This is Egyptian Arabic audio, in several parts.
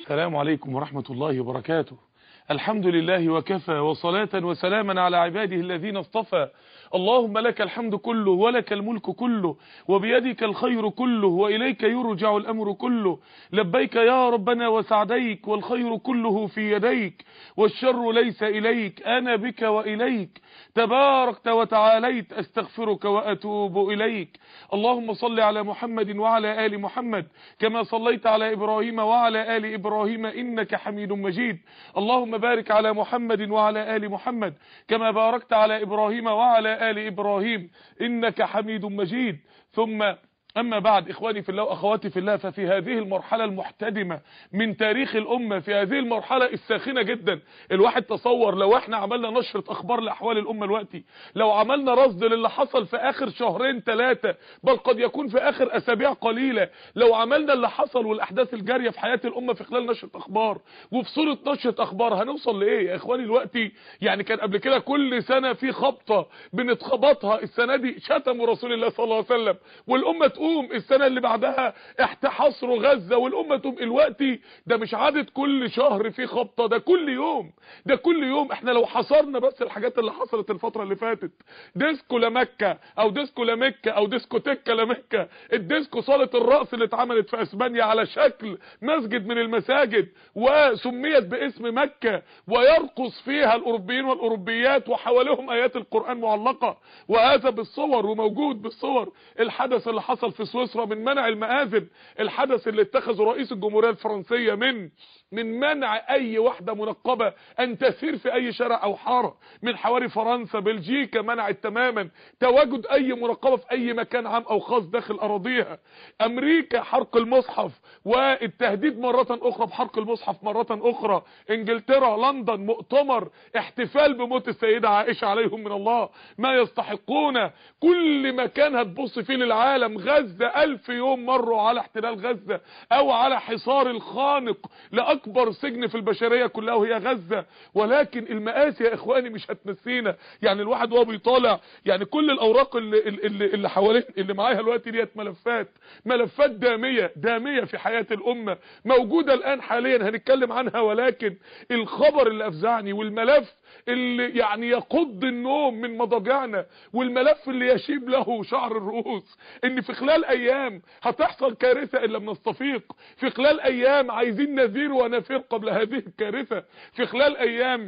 السلام عليكم ورحمة الله وبركاته الحمد لله وكفى وصلاة وسلاما على عباده الذين اصطفى اللهم لك الحمد كله ولك الملك كله وبيدك الخير كله وإليك يرجع الأمر كله لبيك يا ربنا وسعديك والخير كله في يديك والشر ليس إليك أنا بك وإليك تباركت وتعاليت أستغفرك وأتوب إليك اللهم صل على محمد وعلى آل محمد كما صليت على إبراهيم وعلى آل إبراهيم إنك حميد مجيد اللهم بارك على محمد وعلى آل محمد كما باركت على إبراهيم وعلى آل إبراهيم إنك حميد مجيد ثم أما بعد إخواني في الله وأخواتي في الله ففي هذه المرحلة المحتدمة من تاريخ الأمة في هذه المرحلة الساخنة جدا الواحد تصور لو احنا عملنا نشرة أخبار لأحوال الأمة الوقتي لو عملنا رصد للي حصل في آخر شهرين ثلاثة بل قد يكون في آخر أسابيع قليلة لو عملنا اللي حصل والأحداث الجارية في حياة الأمة في خلال نشرة أخبار وفي صورة نشرة أخبار هنوصل لإيه يا إخواني الوقتي يعني كان قبل كده كل سنة في خبطة بنتخبطها السنة دي شتموا رسول الله صلى الله عليه وسلم والأمة تقوم السنة اللي بعدها احتحصروا غزة والأمة تقوم الوقتي ده مش عادة كل شهر في خبطة ده كل يوم ده كل يوم احنا لو حصرنا بس الحاجات اللي حصلت الفترة اللي فاتت ديسكو لمكة او ديسكو لمكة او ديسكو تكة لمكة الديسكو صالة الرأس اللي اتعملت في اسبانيا على شكل مسجد من المساجد وسميت باسم مكة ويرقص فيها الاوروبيين والاوروبيات وحواليهم ايات القرآن معلقة وهذا بالصور وموجود بالصور الحدث اللي حصل في سويسرا من منع المآذن الحدث اللي اتخذه رئيس الجمهورية الفرنسية من من منع اي واحدة منقبة ان تسير في اي شارع او حارة من حواري فرنسا بلجيكا منعت تماما تواجد اي منقبة في اي مكان عام او خاص داخل اراضيها امريكا حرق المصحف والتهديد مرة اخرى بحرق المصحف مرة اخرى انجلترا لندن مؤتمر احتفال بموت السيدة عائشة عليهم من الله ما يستحقون كل مكان هتبص فيه للعالم غزة الف يوم مروا على احتلال غزة او على حصار الخانق لأكبر سجن في البشرية كلها وهي غزة ولكن المآسي يا إخواني مش هتنسينا يعني الواحد وهو بيطالع يعني كل الأوراق اللي, اللي, اللي حوالين اللي معايا الوقت ديت ملفات ملفات دامية دامية في حياة الأمة موجودة الآن حاليا هنتكلم عنها ولكن الخبر اللي أفزعني والملف اللي يعني يقض النوم من مضاجعنا والملف اللي يشيب له شعر الرؤوس ان في خلال ايام هتحصل كارثة ان لم نستفيق في خلال ايام عايزين نذير ونفير قبل هذه الكارثة في خلال ايام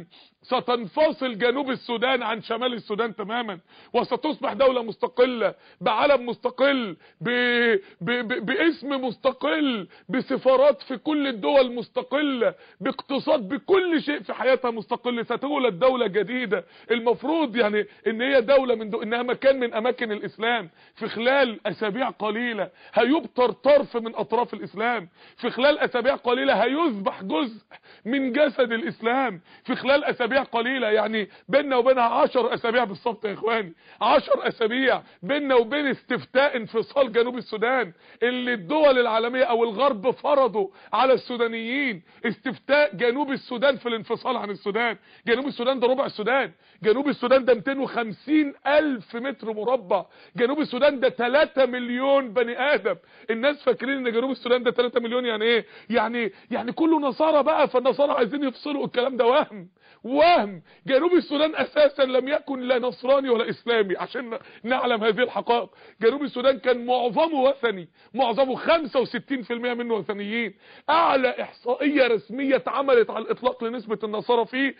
ستنفصل جنوب السودان عن شمال السودان تماما وستصبح دولة مستقلة بعلم مستقل ب... ب... ب... باسم مستقل بسفارات في كل الدول مستقلة باقتصاد بكل شيء في حياتها مستقل ستولد دولة جديدة المفروض يعني ان هي دولة من دو... انها مكان من اماكن الاسلام في خلال اسابيع قليلة هيبتر طرف من اطراف الاسلام في خلال اسابيع قليلة هيذبح جزء من جسد الاسلام في خلال اسابيع قليلة يعني بيننا وبينها عشر اسابيع بالظبط يا اخواني عشر اسابيع بيننا وبين استفتاء انفصال جنوب السودان اللي الدول العالمية او الغرب فرضوا على السودانيين استفتاء جنوب السودان في الانفصال عن السودان جنوب السودان ده ربع السودان جنوب السودان ده 250 الف متر مربع جنوب السودان ده 3 مليون بني ادم الناس فاكرين ان جنوب السودان ده 3 مليون يعني ايه يعني يعني كله نصارى بقى فالنصارى عايزين يفصلوا الكلام ده وهم وهم جنوب السودان اساسا لم يكن لا نصراني ولا اسلامي عشان نعلم هذه الحقائق جنوب السودان كان معظمه وثني معظمه 65% منه وثنيين اعلى احصائيه رسميه اتعملت على الاطلاق لنسبه النصارى فيه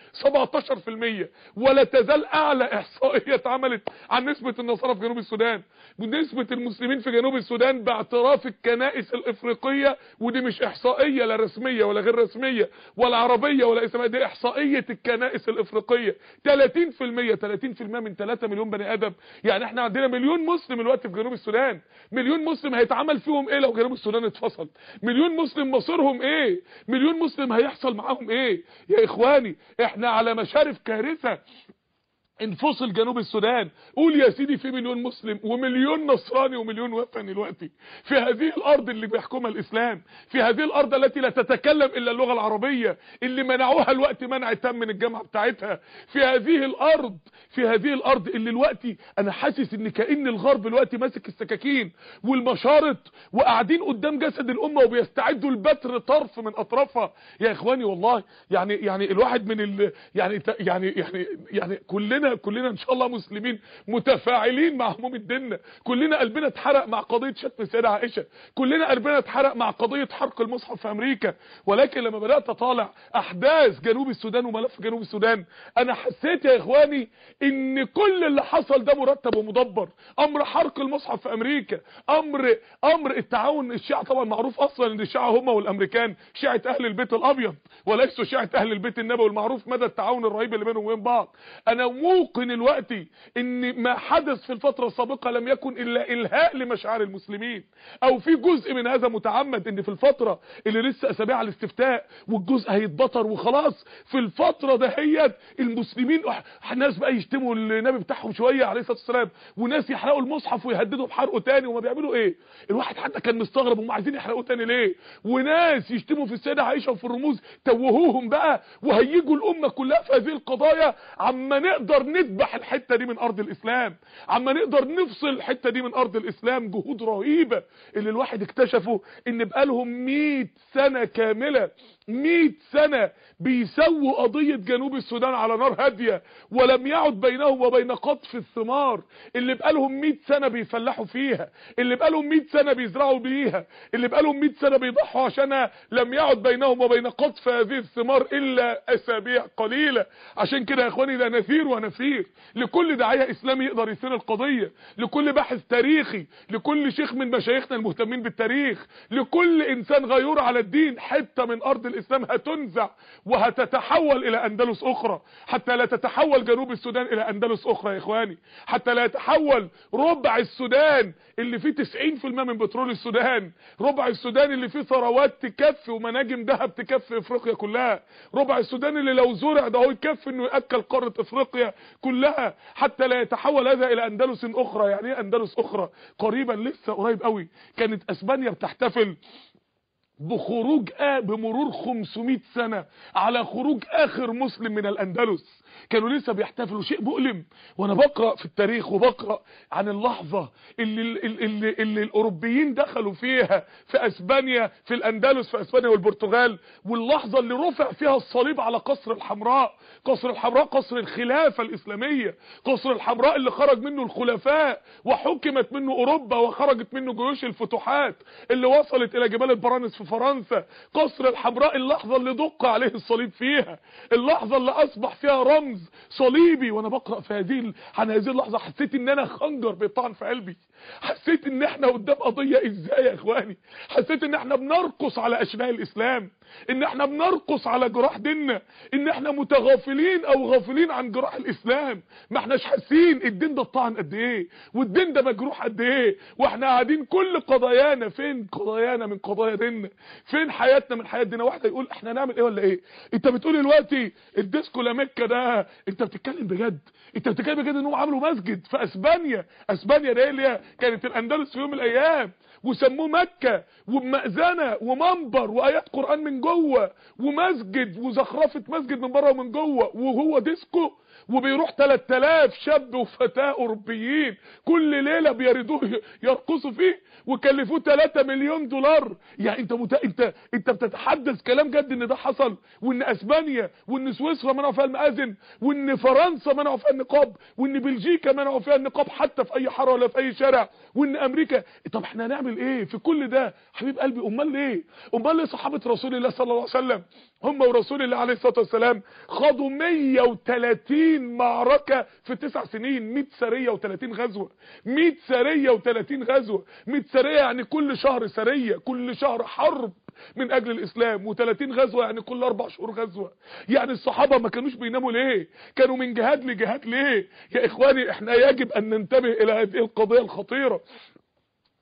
17% ولا تزال اعلى احصائيه اتعملت عن نسبه النصارى في جنوب السودان ونسبه المسلمين في جنوب السودان باعتراف الكنائس الافريقيه ودي مش احصائيه لا رسميه ولا غير رسميه ولا عربيه ولا اسلاميه دي احصائيه الكنائس الافريقيه 30% 30% من 3 مليون بني ادم يعني احنا عندنا مليون مسلم الوقت في جنوب السودان مليون مسلم هيتعمل فيهم ايه لو جنوب السودان اتفصل مليون مسلم مصيرهم ايه مليون مسلم هيحصل معاهم ايه يا اخواني احنا على مشارف كارثه انفصل جنوب السودان قول يا سيدي في مليون مسلم ومليون نصراني ومليون وثني دلوقتي في هذه الارض اللي بيحكمها الاسلام في هذه الارض التي لا تتكلم الا اللغه العربيه اللي منعوها الوقت منع تام من الجامعه بتاعتها في هذه الارض في هذه الارض اللي الوقت انا حاسس ان كأن الغرب الوقت ماسك السكاكين والمشارط وقاعدين قدام جسد الامه وبيستعدوا لبتر طرف من اطرافها يا اخواني والله يعني يعني الواحد من ال يعني يعني يعني يعني كلنا كلنا ان شاء الله مسلمين متفاعلين مع هموم الدين كلنا قلبنا اتحرق مع قضيه شتم السيده عائشه كلنا قلبنا اتحرق مع قضيه حرق المصحف في امريكا ولكن لما بدات اطالع احداث جنوب السودان وملف جنوب السودان انا حسيت يا اخواني ان كل اللي حصل ده مرتب ومدبر امر حرق المصحف في امريكا امر امر التعاون الشيعة طبعا معروف اصلا ان الشيعة هم والامريكان شيعة اهل البيت الابيض وليسوا شيعة اهل البيت النبوي المعروف مدى التعاون الرهيب اللي بينهم وبين بعض انا موقن الوقت ان ما حدث في الفترة السابقة لم يكن الا الهاء لمشاعر المسلمين او في جزء من هذا متعمد ان في الفترة اللي لسه اسابيع على الاستفتاء والجزء هيتبطر وخلاص في الفترة دهيت المسلمين ناس بقى يشتموا النبي بتاعهم شوية عليه الصلاة والسلام وناس يحرقوا المصحف ويهددوا بحرقه تاني وما بيعملوا ايه الواحد حتى كان مستغرب هم عايزين يحرقوه تاني ليه وناس يشتموا في السيدة عائشة وفي الرموز توهوهم بقى وهيجوا الامة كلها في هذه القضايا عما نقدر نذبح الحتة دي من ارض الاسلام عما نقدر نفصل الحتة دي من ارض الاسلام جهود رهيبة اللي الواحد اكتشفه ان بقالهم 100 سنة كاملة 100 سنة بيسووا قضية جنوب السودان على نار هادية ولم يعد بينهم وبين قطف الثمار اللي بقالهم 100 سنة بيفلحوا فيها اللي بقالهم 100 سنة بيزرعوا بيها اللي بقالهم 100 سنة بيضحوا عشانها لم يعد بينهم وبين قطف هذه الثمار الا اسابيع قليلة عشان كده يا اخواني ده نثير ونفير لكل داعية اسلامي يقدر يثير القضية لكل باحث تاريخي لكل شيخ من مشايخنا المهتمين بالتاريخ لكل انسان غيور على الدين حتة من ارض الاسلام هتنزع وهتتحول الى اندلس اخرى حتى لا تتحول جنوب السودان الى اندلس اخرى يا اخواني حتى لا يتحول ربع السودان اللي فيه 90% من بترول السودان ربع السودان اللي فيه ثروات تكفي ومناجم ذهب تكفي افريقيا كلها ربع السودان اللي لو زرع ده هو يكفي انه ياكل قاره افريقيا كلها حتى لا يتحول هذا الى اندلس اخرى يعني ايه اندلس اخرى قريبا لسه قريب قوي كانت اسبانيا بتحتفل بخروج آه بمرور 500 سنة على خروج اخر مسلم من الاندلس كانوا لسه بيحتفلوا شيء مؤلم وانا بقرا في التاريخ وبقرا عن اللحظه اللي اللي, اللي الاوروبيين دخلوا فيها في اسبانيا في الاندلس في اسبانيا والبرتغال واللحظه اللي رفع فيها الصليب على قصر الحمراء قصر الحمراء قصر الخلافه الاسلاميه قصر الحمراء اللي خرج منه الخلفاء وحكمت منه اوروبا وخرجت منه جيوش الفتوحات اللي وصلت الى جبال البرانس في فرنسا قصر الحمراء اللحظه اللي دق عليه الصليب فيها اللحظه اللي اصبح فيها رمز صليبي وانا بقرا في هذه عن هذه اللحظه حسيت ان انا خنجر بيطعن في قلبي حسيت ان احنا قدام قضيه ازاي يا اخواني حسيت ان احنا بنرقص على اشلاء الاسلام ان احنا بنرقص على جراح ديننا ان احنا متغافلين او غافلين عن جراح الاسلام ما احناش حاسين الدين ده طعن قد ايه والدين ده مجروح قد ايه واحنا قاعدين كل قضايانا فين قضايانا من قضايا ديننا فين حياتنا من حياه ديننا واحد يقول احنا نعمل ايه ولا ايه انت بتقول دلوقتي الديسكو لاميكا ده انت بتتكلم بجد انت بتتكلم بجد انهم عملوا مسجد في اسبانيا اسبانيا ده اللي هي كانت الاندلس في يوم من الايام وسموه مكة ومأذنة ومنبر وآيات قرآن من جوه ومسجد وزخرفة مسجد من بره ومن جوه وهو ديسكو وبيروح 3000 شاب وفتاة أوروبيين كل ليلة بيردوه يرقصوا فيه وكلفوه 3 مليون دولار يعني انت مت... انت انت بتتحدث كلام جد ان ده حصل وان اسبانيا وان سويسرا منعوا فيها المآذن وان فرنسا منعوا فيها النقاب وان بلجيكا منعوا فيها النقاب حتى في اي حاره ولا في اي شارع وان امريكا طب احنا هنعمل ايه في كل ده حبيب قلبي امال ليه امال ليه صحابه رسول الله صلى الله عليه وسلم هم ورسول الله عليه الصلاه والسلام خاضوا 130 معركه في تسع سنين 100 سريه و30 غزوه 100 سريه و30 غزوه 100 سريه يعني كل شهر سريه كل شهر حرب من اجل الاسلام و30 غزوه يعني كل اربع شهور غزوه يعني الصحابه ما كانوش بيناموا ليه كانوا من جهاد لجهاد ليه يا اخواني احنا يجب ان ننتبه الى هذه القضيه الخطيره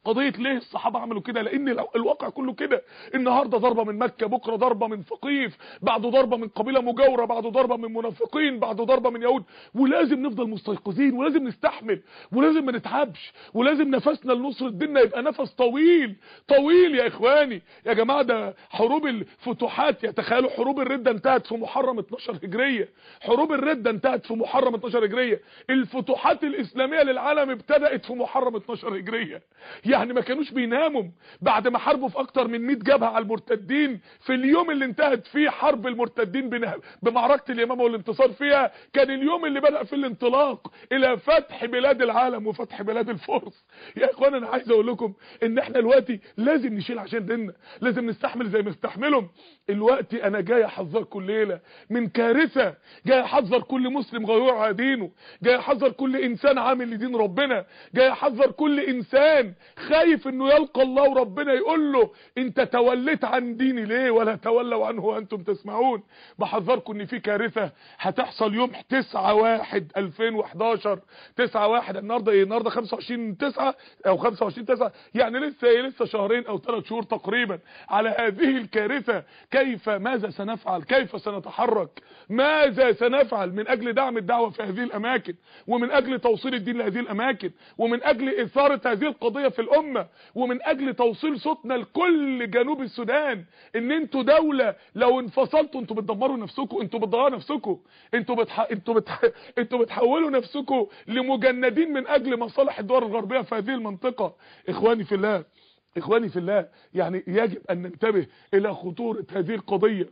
قضيه ليه الصحابه عملوا كده لان الواقع كله كده النهارده ضربه من مكه بكره ضربه من ثقيف بعده ضربه من قبيله مجاوره بعده ضربه من منافقين بعده ضربه من يهود ولازم نفضل مستيقظين ولازم نستحمل ولازم ما نتعبش ولازم نفسنا لنصر الدين يبقى نفس طويل طويل يا اخواني يا جماعه ده حروب الفتوحات يا تخيلوا حروب الرده انتهت في محرم 12 هجريه حروب الرده انتهت في محرم 12 هجريه الفتوحات الاسلاميه للعالم ابتدات في محرم 12 هجريه يعني ما كانوش بيناموا بعد ما حاربوا في اكتر من 100 جبهه على المرتدين في اليوم اللي انتهت فيه حرب المرتدين بمعركه اليمامه والانتصار فيها كان اليوم اللي بدأ فيه الانطلاق الى فتح بلاد العالم وفتح بلاد الفرس يا اخوان انا عايز اقول لكم ان احنا دلوقتي لازم نشيل عشان ديننا لازم نستحمل زي ما استحملهم الوقت انا جاي احذركم الليله من كارثه جاي احذر كل مسلم غيور على دينه جاي احذر كل انسان عامل لدين ربنا جاي احذر كل انسان خايف انه يلقى الله وربنا يقول له انت توليت عن ديني ليه ولا تولوا عنه وانتم تسمعون بحذركم ان في كارثه هتحصل يوم 9 1 2011 9 1 النهارده ايه النهارده 25 9 او 25 9 يعني لسه ايه لسه شهرين او 3 شهور تقريبا على هذه الكارثه كيف ماذا سنفعل كيف سنتحرك ماذا سنفعل من اجل دعم الدعوه في هذه الاماكن ومن اجل توصيل الدين لهذه الاماكن ومن اجل اثاره هذه القضيه في الامه ومن اجل توصيل صوتنا لكل جنوب السودان ان انتوا دوله لو انفصلتوا انتوا بتدمروا نفسكم انتوا بتضيعوا نفسكم انتوا بتح... انتوا بتح... انتوا بتحولوا نفسكم لمجندين من اجل مصالح الدول الغربيه في هذه المنطقه اخواني في الله اخواني في الله يعني يجب ان ننتبه الى خطورة هذه القضية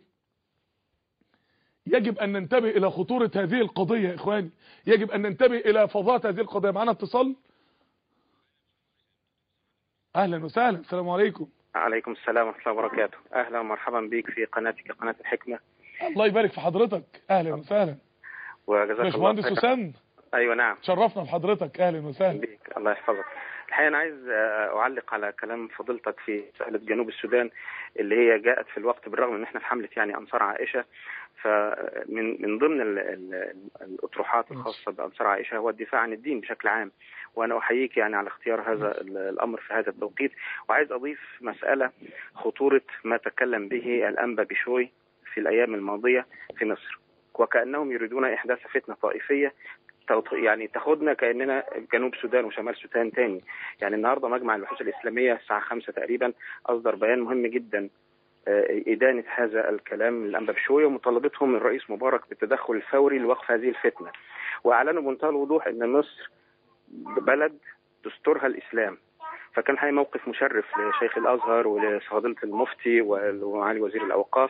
يجب ان ننتبه الى خطورة هذه القضية يا اخواني يجب ان ننتبه الى فظاعة هذه القضية معنا اتصال اهلا وسهلا السلام عليكم عليكم السلام ورحمة الله وبركاته اهلا ومرحبا بك في قناتك قناة الحكمة الله يبارك في حضرتك اهلا وسهلا وجزاك الله باشمهندس اسامه ايوه نعم شرفنا بحضرتك اهلا وسهلا بيك الله يحفظك الحقيقه انا عايز اعلق على كلام فضيلتك في مساله جنوب السودان اللي هي جاءت في الوقت بالرغم ان احنا في حمله يعني انصار عائشه فمن من ضمن ال ال الاطروحات الخاصه بانصار عائشه هو الدفاع عن الدين بشكل عام وانا احييك يعني على اختيار هذا الامر في هذا التوقيت وعايز اضيف مساله خطوره ما تكلم به الانبا بشوي في الايام الماضيه في مصر وكانهم يريدون احداث فتنه طائفيه يعني تاخدنا كاننا جنوب السودان وشمال السودان تاني يعني النهارده مجمع البحوث الاسلاميه الساعه 5 تقريبا اصدر بيان مهم جدا ادانه هذا الكلام للانبا بشويه ومطالبتهم من الرئيس مبارك بالتدخل الفوري لوقف هذه الفتنه واعلنوا بمنتهى الوضوح ان مصر بلد دستورها الاسلام فكان هي موقف مشرف لشيخ الازهر ولفضيله المفتي ومعالي وزير الاوقاف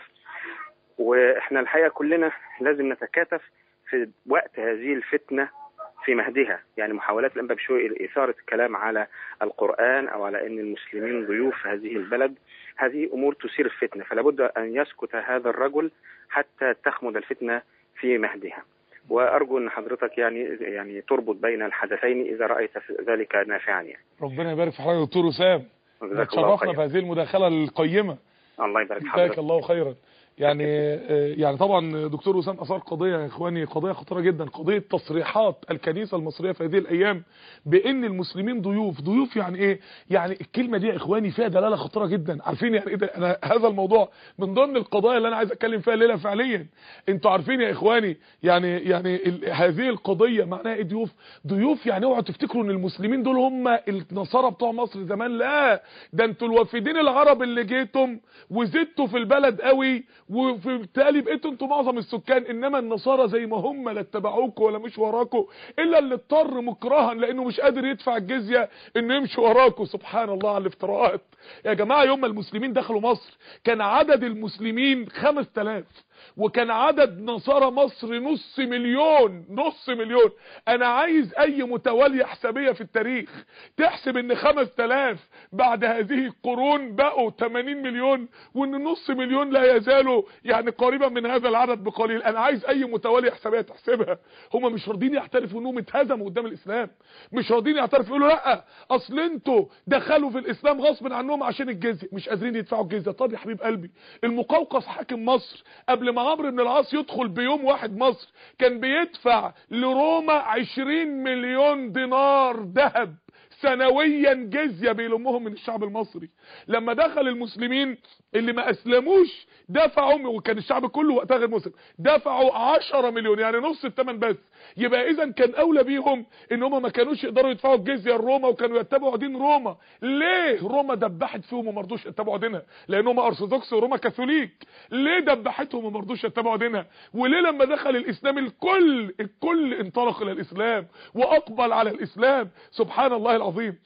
واحنا الحقيقه كلنا لازم نتكاتف في وقت هذه الفتنة في مهدها يعني محاولات الأنبا بشوي لإثارة الكلام على القرآن أو على أن المسلمين ضيوف هذه البلد هذه أمور تثير الفتنة فلا بد أن يسكت هذا الرجل حتى تخمد الفتنة في مهدها وأرجو أن حضرتك يعني يعني تربط بين الحدثين إذا رأيت ذلك نافعا يعني ربنا يبارك في حضرتك دكتور وسام تشرفنا بهذه المداخلة القيمة الله يبارك في حضرتك جزاك الله خيرا يعني يعني طبعا دكتور وسام اثار قضيه يا اخواني قضيه خطيره جدا قضيه تصريحات الكنيسه المصريه في هذه الايام بان المسلمين ضيوف ضيوف يعني ايه يعني الكلمه دي يا اخواني فيها دلاله خطيره جدا عارفين يعني ايه ده انا هذا الموضوع من ضمن القضايا اللي انا عايز اتكلم فيها الليله فعليا انتوا عارفين يا اخواني يعني يعني هذه القضيه معناها ايه ضيوف ضيوف يعني اوعوا تفتكروا ان المسلمين دول هم النصارى بتوع مصر زمان لا ده انتوا الوافدين العرب اللي جيتم وزدتوا في البلد قوي وبالتالي بقيتوا انتوا معظم السكان انما النصارى زي ما هم لا اتبعوكوا ولا مش وراكوا الا اللي اضطر مكرها لانه مش قادر يدفع الجزيه انه يمشي وراكوا سبحان الله على الافتراءات يا جماعه يوم ما المسلمين دخلوا مصر كان عدد المسلمين 5000 وكان عدد نصارى مصر نص مليون نص مليون انا عايز اي متوالية حسابية في التاريخ تحسب ان 5000 بعد هذه القرون بقوا 80 مليون وان نص مليون لا يزالوا يعني قريبا من هذا العدد بقليل انا عايز اي متوالية حسابية تحسبها هم مش راضيين يعترفوا انهم اتهزموا قدام الاسلام مش راضيين يعترفوا يقولوا لا اصل انتوا دخلوا في الاسلام غصب عنهم عشان الجزيه مش قادرين يدفعوا الجزيه طب يا حبيب قلبي المقوقس حاكم مصر قبل ما عمرو بن العاص يدخل بيوم واحد مصر كان بيدفع لروما 20 مليون دينار ذهب سنويا جزية بيلمهم من الشعب المصري لما دخل المسلمين اللي ما اسلموش دفعوا وكان الشعب كله وقتها غير مسلم دفعوا 10 مليون يعني نص الثمن بس يبقى اذا كان اولى بيهم ان هم ما كانوش يقدروا يدفعوا الجزيه لروما وكانوا يتبعوا دين روما ليه روما دبحت فيهم وما رضوش يتبعوا دينها لان هم ارثوذكس وروما كاثوليك ليه دبحتهم وما رضوش يتبعوا دينها وليه لما دخل الاسلام الكل الكل انطلق الى الاسلام واقبل على الاسلام سبحان الله العظيم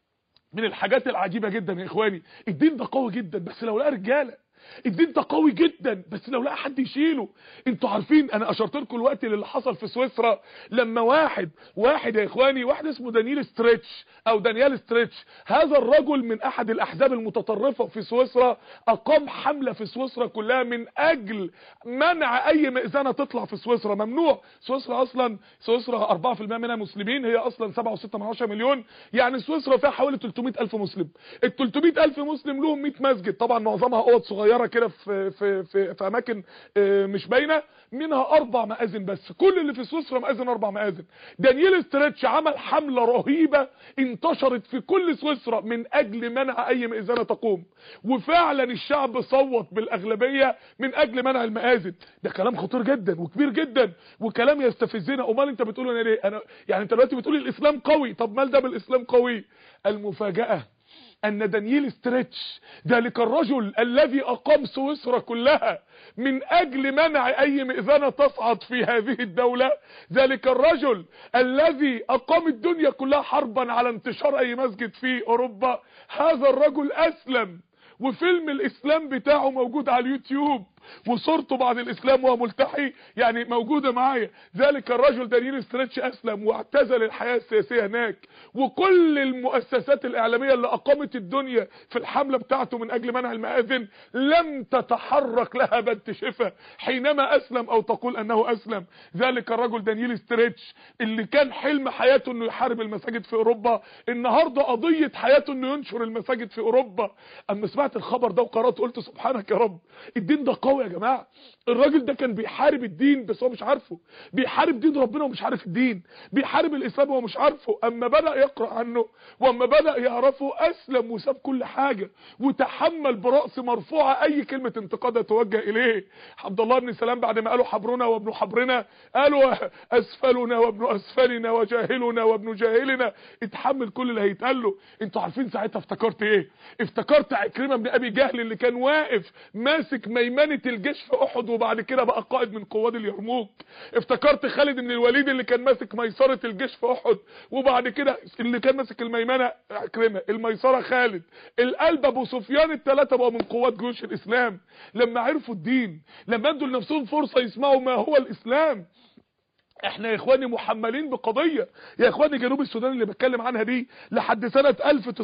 من الحاجات العجيبه جدا يا اخواني الدين ده قوي جدا بس لو لقى رجاله الدين ده قوي جدا بس لو لقى حد يشيله انتوا عارفين انا اشرت لكم الوقت اللي حصل في سويسرا لما واحد واحد يا اخواني واحد اسمه دانيال ستريتش او دانيال ستريتش هذا الرجل من احد الاحزاب المتطرفه في سويسرا اقام حمله في سويسرا كلها من اجل منع اي مئذنه تطلع في سويسرا ممنوع سويسرا اصلا سويسرا 4% منها مسلمين هي اصلا 7.6 مليون يعني سويسرا فيها حوالي 300 الف مسلم ال 300 الف مسلم لهم 100 مسجد طبعا معظمها اوض صغيره كده في في في, في اماكن مش باينه منها اربع مآذن بس كل اللي في سويسرا مآذن اربع مآذن دانيال ستريتش عمل حمله رهيبه انتشرت في كل سويسرا من اجل منع اي مئذنه تقوم وفعلا الشعب صوت بالاغلبيه من اجل منع المآذن ده كلام خطير جدا وكبير جدا وكلام يستفزنا امال انت بتقول انا ليه انا يعني انت دلوقتي بتقول الاسلام قوي طب مال ده بالاسلام قوي المفاجاه ان دانيال ستريتش ذلك الرجل الذي اقام سويسرا كلها من اجل منع اي مئذنة تصعد في هذه الدولة ذلك الرجل الذي اقام الدنيا كلها حربا على انتشار اي مسجد في اوروبا هذا الرجل اسلم وفيلم الاسلام بتاعه موجود على اليوتيوب وصورته بعد الاسلام وهو ملتحي يعني موجودة معايا ذلك الرجل دانيال ستريتش اسلم واعتزل الحياة السياسية هناك وكل المؤسسات الاعلامية اللي اقامت الدنيا في الحملة بتاعته من اجل منع المآذن لم تتحرك لها بنت شفا حينما اسلم او تقول انه اسلم ذلك الرجل دانيال ستريتش اللي كان حلم حياته انه يحارب المساجد في اوروبا النهاردة قضية حياته انه ينشر المساجد في اوروبا اما سمعت الخبر ده وقرأت قلت سبحانك يا رب الدين ده قوي يا جماعة الراجل ده كان بيحارب الدين بس هو مش عارفه بيحارب دين ربنا ومش عارف الدين بيحارب الاسلام وهو مش عارفه اما بدأ يقرأ عنه واما بدأ يعرفه اسلم وساب كل حاجة وتحمل برأس مرفوعة اي كلمة انتقاد توجه اليه عبد الله بن سلام بعد ما قالوا حبرنا وابن حبرنا قالوا اسفلنا وابن اسفلنا وجاهلنا وابن جاهلنا اتحمل كل اللي هيتقال له انتوا عارفين ساعتها افتكرت ايه افتكرت عكرمة بن ابي جهل اللي كان واقف ماسك ميمنة الجيش في احد وبعد كده بقى قائد من قواد اليرموك افتكرت خالد بن الوليد اللي كان ماسك ميسرة الجيش في احد وبعد كده اللي كان ماسك الميمنة عكرمة الميسرة خالد القلب ابو سفيان الثلاثة بقوا من قوات جيوش الاسلام لما عرفوا الدين لما ادوا لنفسهم فرصة يسمعوا ما هو الاسلام احنا يا اخواني محملين بقضية يا اخواني جنوب السودان اللي بتكلم عنها دي لحد سنة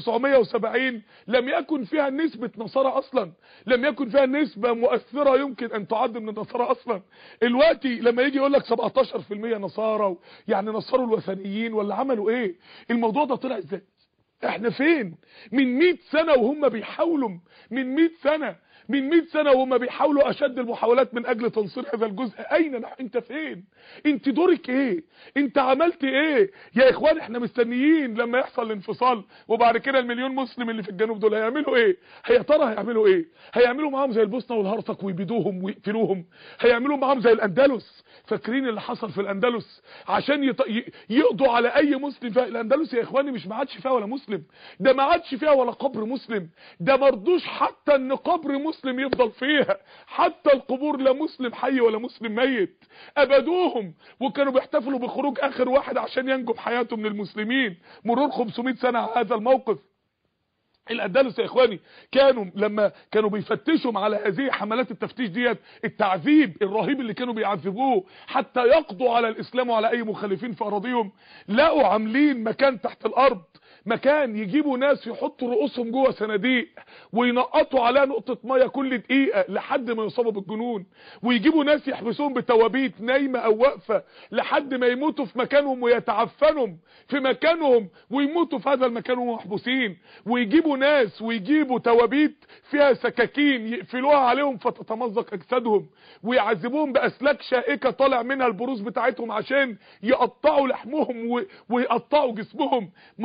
1970 لم يكن فيها نسبة نصارى اصلا لم يكن فيها نسبة مؤثرة يمكن ان تعد من النصارى اصلا الوقتي لما يجي يقول لك 17% نصارى يعني نصروا الوثنيين ولا عملوا ايه الموضوع ده طلع ازاي احنا فين من 100 سنة وهم بيحاولوا من 100 سنة من 100 سنة وهم بيحاولوا اشد المحاولات من اجل تنصير هذا الجزء اين نحن انت فين انت دورك ايه انت عملت ايه يا اخوان احنا مستنيين لما يحصل الانفصال وبعد كده المليون مسلم اللي في الجنوب دول هيعملوا ايه هي ترى هيعملوا ايه هيعملوا معاهم زي البوسنه والهرسك ويبيدوهم ويقتلوهم هيعملوا معاهم زي الاندلس فاكرين اللي حصل في الاندلس عشان يط... يقضوا على اي مسلم في الاندلس يا اخواني مش ما عادش فيها ولا مسلم ده ما عادش فيها ولا قبر مسلم ده مرضوش حتى ان قبر مسلم يفضل فيها حتى القبور لا مسلم حي ولا مسلم ميت ابدوهم وكانوا بيحتفلوا بخروج اخر واحد عشان ينجو بحياته من المسلمين مرور 500 سنة على هذا الموقف الاندلس يا اخواني كانوا لما كانوا بيفتشوا على هذه حملات التفتيش ديت التعذيب الرهيب اللي كانوا بيعذبوه حتى يقضوا على الاسلام وعلى اي مخالفين في اراضيهم لقوا عاملين مكان تحت الارض مكان يجيبوا ناس يحطوا رؤوسهم جوه صناديق وينقطوا عليها نقطة مية كل دقيقة لحد ما يصابوا بالجنون ويجيبوا ناس يحبسوهم بتوابيت نايمة او واقفة لحد ما يموتوا في مكانهم ويتعفنوا في مكانهم ويموتوا في هذا المكان وهم محبوسين ويجيبوا ناس ويجيبوا توابيت فيها سكاكين يقفلوها عليهم فتتمزق اجسادهم ويعذبوهم باسلاك شائكة طالع منها البروز بتاعتهم عشان يقطعوا لحمهم ويقطعوا جسمهم مناظر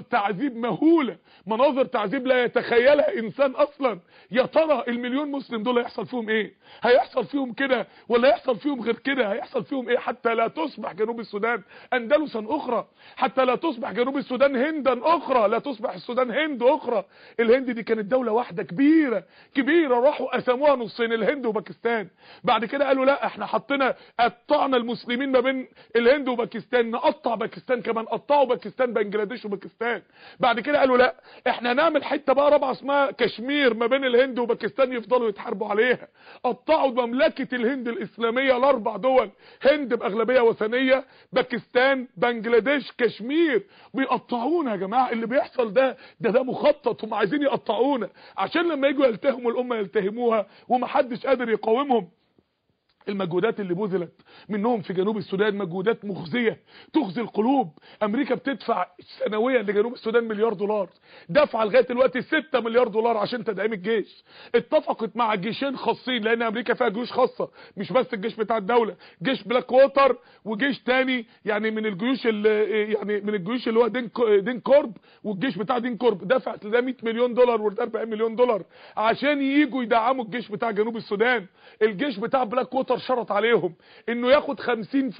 تعذيب مهولة مناظر تعذيب لا يتخيلها انسان اصلا يا ترى المليون مسلم دول هيحصل فيهم ايه هيحصل فيهم كده ولا يحصل فيهم غير كده هيحصل فيهم ايه حتى لا تصبح جنوب السودان اندلسا اخرى حتى لا تصبح جنوب السودان هندا اخرى لا تصبح السودان هند اخرى الهند دي كانت دولة واحدة كبيرة كبيرة راحوا قسموها نصين الهند وباكستان بعد كده قالوا لا احنا حطينا قطعنا المسلمين ما بين الهند وباكستان نقطع باكستان كمان قطعوا باكستان بنجلاديش وباكستان بعد كده قالوا لا احنا نعمل حته بقى رابعه اسمها كشمير ما بين الهند وباكستان يفضلوا يتحاربوا عليها قطعوا مملكه الهند الاسلاميه لاربع دول هند باغلبيه وثنيه باكستان بنجلاديش كشمير بيقطعونا يا جماعه اللي بيحصل ده ده ده مخطط هم عايزين يقطعونا عشان لما يجوا يلتهموا الامه يلتهموها ومحدش قادر يقاومهم المجهودات اللي بذلت منهم في جنوب السودان مجهودات مخزية تخزي القلوب امريكا بتدفع سنويا لجنوب السودان مليار دولار دفع لغايه دلوقتي 6 مليار دولار عشان تدعيم الجيش اتفقت مع جيشين خاصين لان امريكا فيها جيوش خاصه مش بس الجيش بتاع الدوله جيش بلاك ووتر وجيش تاني يعني من الجيوش اللي يعني من الجيوش اللي هو دين دين كورب والجيش بتاع دين كورب دفعت لده 100 مليون دولار وده 40 مليون دولار عشان ييجوا يدعموا الجيش بتاع جنوب السودان الجيش بتاع بلاك ووتر شرط عليهم انه ياخد 50%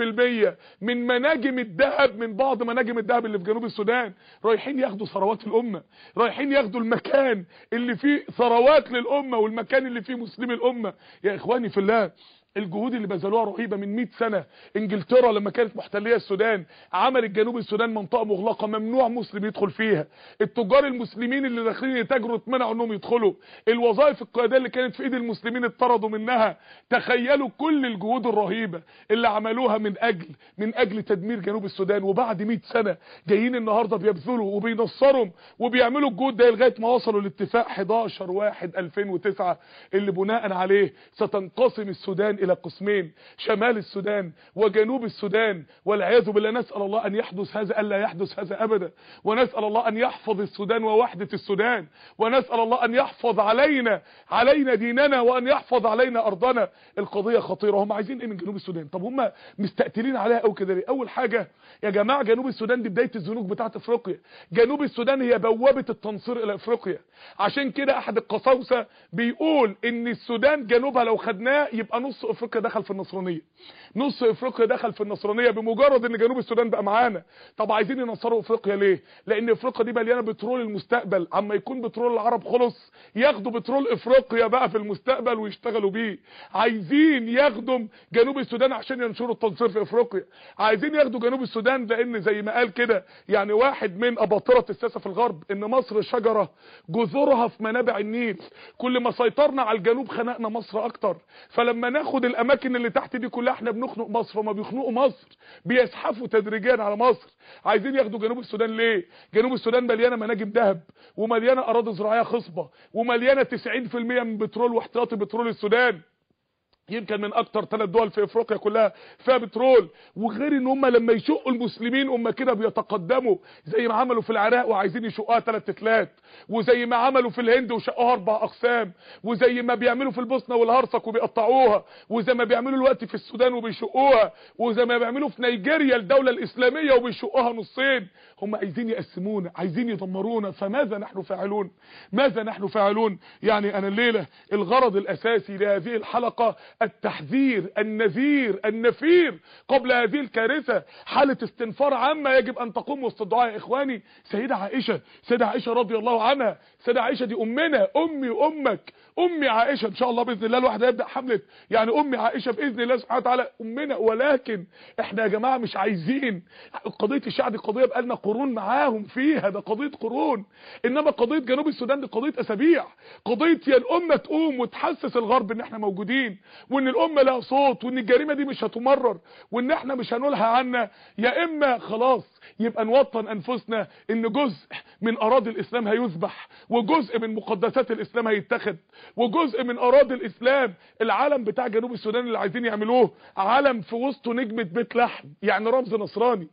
من مناجم الذهب من بعض مناجم الذهب اللي في جنوب السودان رايحين ياخدوا ثروات الامه رايحين ياخدوا المكان اللي فيه ثروات للامه والمكان اللي فيه مسلمي الامه يا اخواني في الله الجهود اللي بذلوها رهيبه من 100 سنه انجلترا لما كانت محتليه السودان عملت جنوب السودان منطقه مغلقه ممنوع مسلم يدخل فيها التجار المسلمين اللي داخلين يتاجروا اتمنعوا انهم يدخلوا الوظائف القياديه اللي كانت في ايد المسلمين اتطردوا منها تخيلوا كل الجهود الرهيبه اللي عملوها من اجل من اجل تدمير جنوب السودان وبعد 100 سنه جايين النهارده بيبذلوا وبينصروا وبيعملوا الجهود ده لغايه ما وصلوا لاتفاق 11 1 2009 اللي بناء عليه ستنقسم السودان الى قسمين شمال السودان وجنوب السودان والعياذ بالله نسال الله ان يحدث هذا الا يحدث هذا ابدا ونسال الله ان يحفظ السودان ووحده السودان ونسال الله ان يحفظ علينا علينا ديننا وان يحفظ علينا ارضنا القضيه خطيره هم عايزين ايه من جنوب السودان طب هم مستقتلين عليها قوي كده ليه اول حاجه يا جماعه جنوب السودان دي بدايه الزنوج بتاعه افريقيا جنوب السودان هي بوابه التنصير الى افريقيا عشان كده احد القساوسه بيقول ان السودان جنوبها لو خدناه يبقى نص افريقيا دخل في النصرانيه نص افريقيا دخل في النصرانيه بمجرد ان جنوب السودان بقى معانا طب عايزين ينصروا افريقيا ليه لان افريقيا دي مليانه بترول المستقبل اما يكون بترول العرب خلص ياخدوا بترول افريقيا بقى في المستقبل ويشتغلوا بيه عايزين ياخدوا جنوب السودان عشان ينشروا التنصير في افريقيا عايزين ياخدوا جنوب السودان لان زي ما قال كده يعني واحد من اباطره السياسه في الغرب ان مصر شجره جذورها في منابع النيل كل ما سيطرنا على الجنوب خنقنا مصر اكتر فلما ناخد الاماكن اللي تحت دي كلها احنا بنخنق مصر وما بيخنقوا مصر بيزحفوا تدريجيا على مصر عايزين ياخدوا جنوب السودان ليه جنوب السودان مليانه مناجم ذهب ومليانه اراضي زراعيه خصبه ومليانه 90% من بترول واحتياطي بترول السودان يمكن من اكتر ثلاث دول في افريقيا كلها فيها بترول وغير ان هم لما يشقوا المسلمين هم كده بيتقدموا زي ما عملوا في العراق وعايزين يشقوها ثلاث تلات وزي ما عملوا في الهند وشقوها اربع اقسام وزي ما بيعملوا في البوسنه والهرسك وبيقطعوها وزي ما بيعملوا الوقت في السودان وبيشقوها وزي ما بيعملوا في نيجيريا الدوله الاسلاميه وبيشقوها نصين هم عايزين يقسمونا عايزين يدمرونا فماذا نحن فاعلون ماذا نحن فاعلون يعني انا الليله الغرض الاساسي لهذه الحلقه التحذير النذير النفير قبل هذه الكارثة حالة استنفار عامة يجب ان تقوم وسط الدعاء يا اخواني سيدة عائشة سيدة عائشة رضي الله عنها سيدة عائشة دي امنا امي وامك امي عائشة ان شاء الله باذن الله الواحد هيبدا حمله يعني امي عائشة باذن الله سبحانه وتعالى امنا ولكن احنا يا جماعة مش عايزين قضية الشيعة دي قضية بقالنا قرون معاهم فيها ده قضية قرون انما قضية جنوب السودان دي قضية اسابيع قضية يا الامة تقوم وتحسس الغرب ان احنا موجودين وان الامة لها صوت وان الجريمة دي مش هتمرر وان احنا مش هنقولها عنا يا اما خلاص يبقى نوطن انفسنا ان جزء من اراضي الاسلام هيذبح وجزء من مقدسات الاسلام هيتخذ وجزء من اراضي الاسلام العلم بتاع جنوب السودان اللي عايزين يعملوه علم في وسطه نجمة بيت لحم يعني رمز نصراني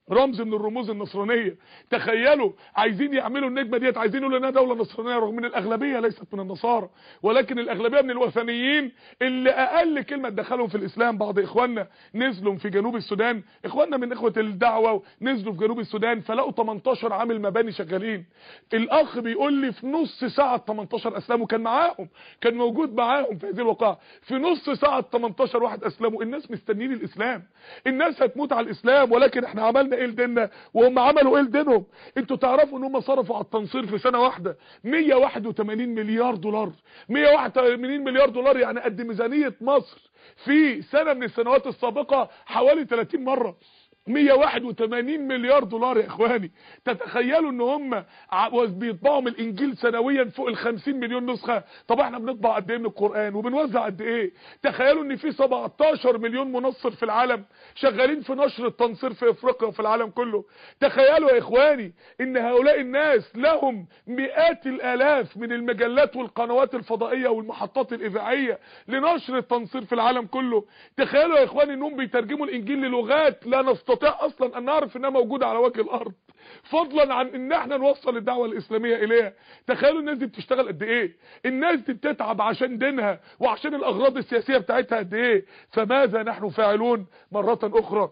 رمز من الرموز النصرانيه تخيلوا عايزين يعملوا النجمه ديت عايزين يقولوا انها دوله نصرانيه رغم ان الاغلبيه ليست من النصارى ولكن الاغلبيه من الوثنيين اللي اقل كلمه تدخلهم في الاسلام بعض اخواننا نزلوا في جنوب السودان اخواننا من اخوه الدعوه نزلوا في جنوب السودان فلقوا 18 عامل مباني شغالين الاخ بيقول لي في نص ساعه 18 اسلموا كان معاهم كان موجود معاهم في هذه الواقعه في نص ساعه 18 واحد اسلموا الناس مستنيين الاسلام الناس هتموت على الاسلام ولكن احنا عملنا ايه لديننا وهم عملوا ايه لدينهم انتوا تعرفوا ان هم صرفوا على التنصير في سنه واحده 181 مليار دولار 181 مليار دولار يعني قد ميزانيه مصر في سنه من السنوات السابقه حوالي 30 مره 181 مليار دولار يا اخواني تتخيلوا ان هم بيطبعوا من الانجيل سنويا فوق ال 50 مليون نسخه طب احنا بنطبع قد ايه من القران وبنوزع قد ايه تخيلوا ان في 17 مليون منصر في العالم شغالين في نشر التنصير في افريقيا وفي العالم كله تخيلوا يا اخواني ان هؤلاء الناس لهم مئات الالاف من المجلات والقنوات الفضائيه والمحطات الاذاعيه لنشر التنصير في العالم كله تخيلوا يا اخواني انهم بيترجموا الانجيل للغات لا نستطيع نستطيع اصلا ان نعرف انها موجودة على وجه الارض فضلا عن ان احنا نوصل الدعوة الاسلامية اليها تخيلوا الناس دي بتشتغل قد ايه الناس دي بتتعب عشان دينها وعشان الاغراض السياسية بتاعتها قد ايه فماذا نحن فاعلون مرة اخرى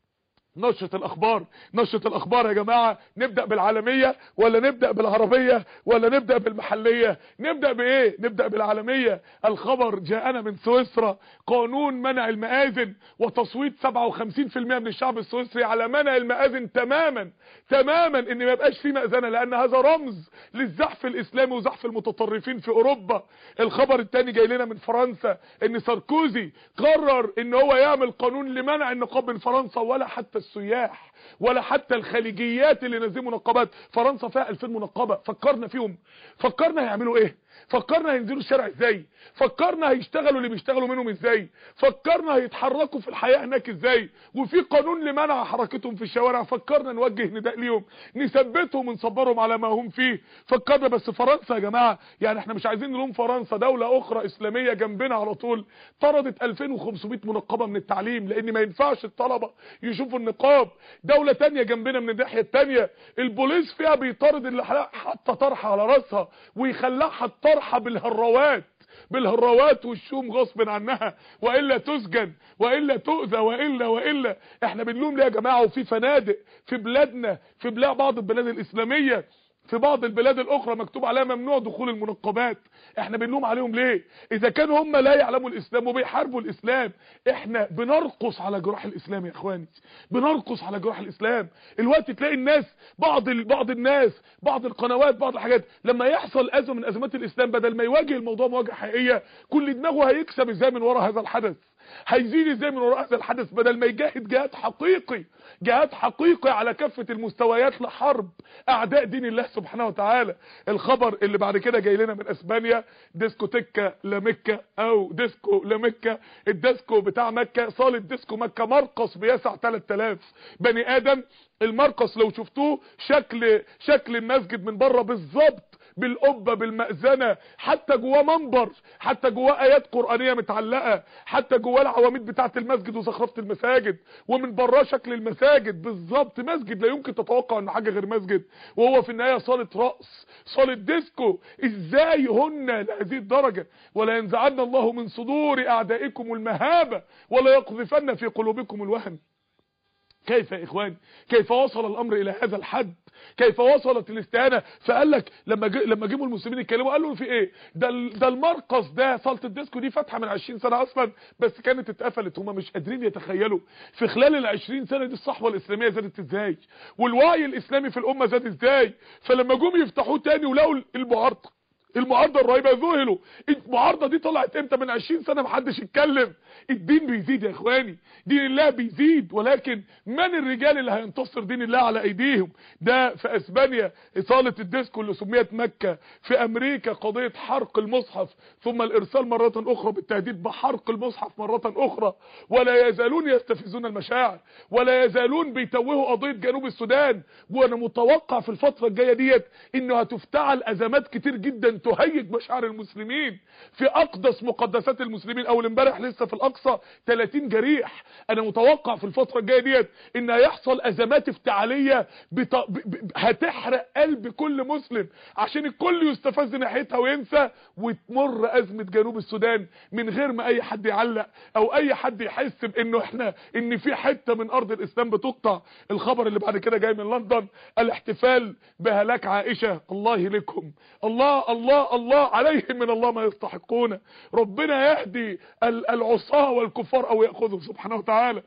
نشرة الاخبار نشرة الاخبار يا جماعة نبدأ بالعالمية ولا نبدأ بالعربية ولا نبدأ بالمحلية نبدأ بايه نبدأ بالعالمية الخبر جاءنا من سويسرا قانون منع المآذن وتصويت 57% من الشعب السويسري على منع المآذن تماما تماما ان ما يبقاش في مأذنة لان هذا رمز للزحف الاسلامي وزحف المتطرفين في اوروبا الخبر الثاني جاي لنا من فرنسا ان ساركوزي قرر ان هو يعمل قانون لمنع النقاب من فرنسا ولا حتى السياح ولا حتى الخليجيات اللي نزلوا منقبات فرنسا فيها 2000 منقبه فكرنا فيهم فكرنا هيعملوا ايه فكرنا هينزلوا الشارع ازاي فكرنا هيشتغلوا اللي بيشتغلوا منهم ازاي فكرنا هيتحركوا في الحياه هناك ازاي وفي قانون لمنع حركتهم في الشوارع فكرنا نوجه نداء ليهم نثبتهم ونصبرهم على ما هم فيه فكرنا بس فرنسا يا جماعه يعني احنا مش عايزين نلوم فرنسا دوله اخرى اسلاميه جنبنا على طول طردت 2500 منقبه من التعليم لان ما ينفعش الطلبه يشوفوا النقاب دوله تانية جنبنا من الناحيه التانية البوليس فيها بيطارد اللي حاطه طرحه على راسها ويخلعها الطرحه بالهروات بالهروات والشوم غصب عنها والا تسجن والا تؤذى والا والا احنا بنلوم ليه يا جماعه وفي فنادق في بلادنا في بلاد بعض البلاد الاسلاميه في بعض البلاد الاخرى مكتوب عليها ممنوع دخول المنقبات احنا بنلوم عليهم ليه اذا كانوا هم لا يعلموا الاسلام وبيحاربوا الاسلام احنا بنرقص على جراح الاسلام يا اخواني بنرقص على جراح الاسلام الوقت تلاقي الناس بعض ال... بعض الناس بعض القنوات بعض الحاجات لما يحصل ازمه من ازمات الاسلام بدل ما يواجه الموضوع مواجهه حقيقيه كل دماغه هيكسب ازاي من وراء هذا الحدث هيزيد ازاي من وراء هذا الحدث بدل ما يجاهد جهاد حقيقي جهاد حقيقي على كافة المستويات لحرب اعداء دين الله سبحانه وتعالى الخبر اللي بعد كده جاي لنا من اسبانيا ديسكوتيكا لمكة او ديسكو لمكة الديسكو بتاع مكة صالة ديسكو مكة مرقص بيسع 3000 بني ادم المرقص لو شفتوه شكل شكل المسجد من بره بالظبط بالقبة بالمأذنة حتى جواه منبر حتى جواه ايات قرآنية متعلقة حتى جواه العواميد بتاعة المسجد وزخرفة المساجد ومن براه شكل المساجد بالظبط مسجد لا يمكن تتوقع ان حاجة غير مسجد وهو في النهاية صالة رأس صالة ديسكو ازاي هن لهذه الدرجة ولا ينزعن الله من صدور اعدائكم المهابة ولا يقذفن في قلوبكم الوهن كيف يا اخوان كيف وصل الامر الى هذا الحد كيف وصلت الاستهانه فقال لك لما ج... لما جيبوا المسلمين يتكلموا قالوا في ايه ده ال... ده المرقص ده صاله الديسكو دي فاتحه من 20 سنه اصلا بس كانت اتقفلت هم مش قادرين يتخيلوا في خلال ال 20 سنه دي الصحوه الاسلاميه زادت ازاي والوعي الاسلامي في الامه زاد ازاي فلما جم يفتحوه تاني ولقوا المعارضه المعارضه الرهيبه ذهلوا المعارضه دي طلعت امتى من 20 سنه محدش يتكلم الدين بيزيد يا اخواني دين الله بيزيد ولكن من الرجال اللي هينتصر دين الله على ايديهم ده في اسبانيا صاله الديسكو اللي سميت مكه في امريكا قضيه حرق المصحف ثم الارسال مره اخرى بالتهديد بحرق المصحف مره اخرى ولا يزالون يستفزون المشاعر ولا يزالون بيتوهوا قضيه جنوب السودان وانا متوقع في الفتره الجايه ديت انه هتفتعل ازمات كتير جدا عشان تهيج مشاعر المسلمين في اقدس مقدسات المسلمين اول امبارح لسه في الاقصى 30 جريح انا متوقع في الفتره الجايه ديت ان هيحصل ازمات افتعاليه بط... ب... ب... هتحرق قلب كل مسلم عشان الكل يستفز ناحيتها وينسى وتمر ازمه جنوب السودان من غير ما اي حد يعلق او اي حد يحس بانه احنا ان في حته من ارض الاسلام بتقطع الخبر اللي بعد كده جاي من لندن الاحتفال بهلاك عائشه الله لكم الله الله الله عليهم من الله ما يستحقون ربنا يهدي العصاه والكفار او ياخذهم سبحانه وتعالى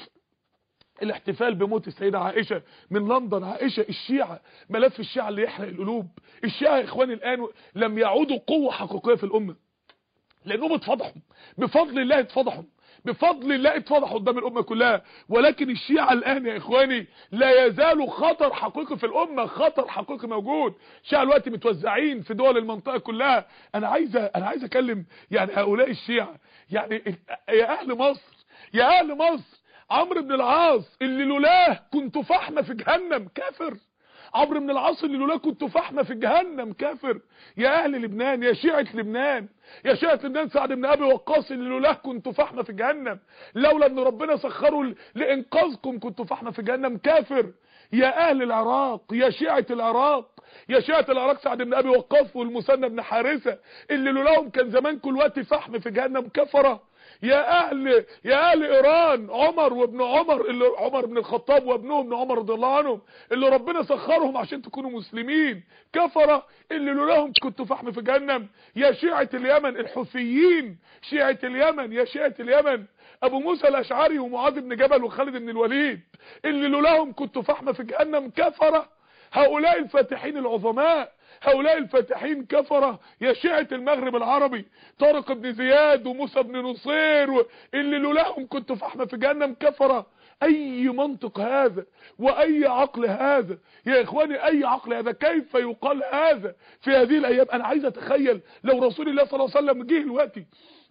الاحتفال بموت السيدة عائشة من لندن عائشة الشيعة ملف الشيعة اللي يحرق القلوب الشيعة يا اخواني الان لم يعودوا قوة حقيقية في الامة لانهم اتفضحوا بفضل الله اتفضحوا بفضل الله اتفضحوا قدام الامه كلها ولكن الشيعة الان يا اخواني لا يزالوا خطر حقيقي في الامه خطر حقيقي موجود الشيعة دلوقتي متوزعين في دول المنطقه كلها انا عايز انا عايز اكلم يعني هؤلاء الشيعة يعني يا اهل مصر يا اهل مصر عمرو بن العاص اللي لولاه كنت فحمه في جهنم كافر عمرو بن العاص اللي لولاه كنت فحمه في جهنم كافر يا اهل لبنان يا شيعة لبنان يا شيعة لبنان سعد بن ابي وقاص اللي لولاه كنت فحمه في جهنم لولا ان ربنا سخره لانقاذكم كنت فحمه في جهنم كافر يا اهل العراق يا شيعة العراق يا شيعة العراق سعد بن ابي وقاص والمثنى بن حارثه اللي لولاهم كان زمان كل وقت فحم في جهنم كفره يا اهل يا اهل ايران عمر وابن عمر اللي عمر بن الخطاب وابنه ابن عمر رضي الله عنهم اللي ربنا سخرهم عشان تكونوا مسلمين كفره اللي لولاهم كنتوا فحم في جهنم يا شيعة اليمن الحوثيين شيعة اليمن يا شيعة اليمن ابو موسى الاشعري ومعاذ بن جبل وخالد بن الوليد اللي لولاهم كنتوا فحم في جهنم كفره هؤلاء الفاتحين العظماء هؤلاء الفاتحين كفرة يا شيعة المغرب العربي طارق بن زياد وموسى بن نصير و... اللي لولاهم كنت فحمة في جهنم كفرة اي منطق هذا واي عقل هذا يا اخواني اي عقل هذا كيف يقال هذا في هذه الايام انا عايز اتخيل لو رسول الله صلى الله عليه وسلم جه دلوقتي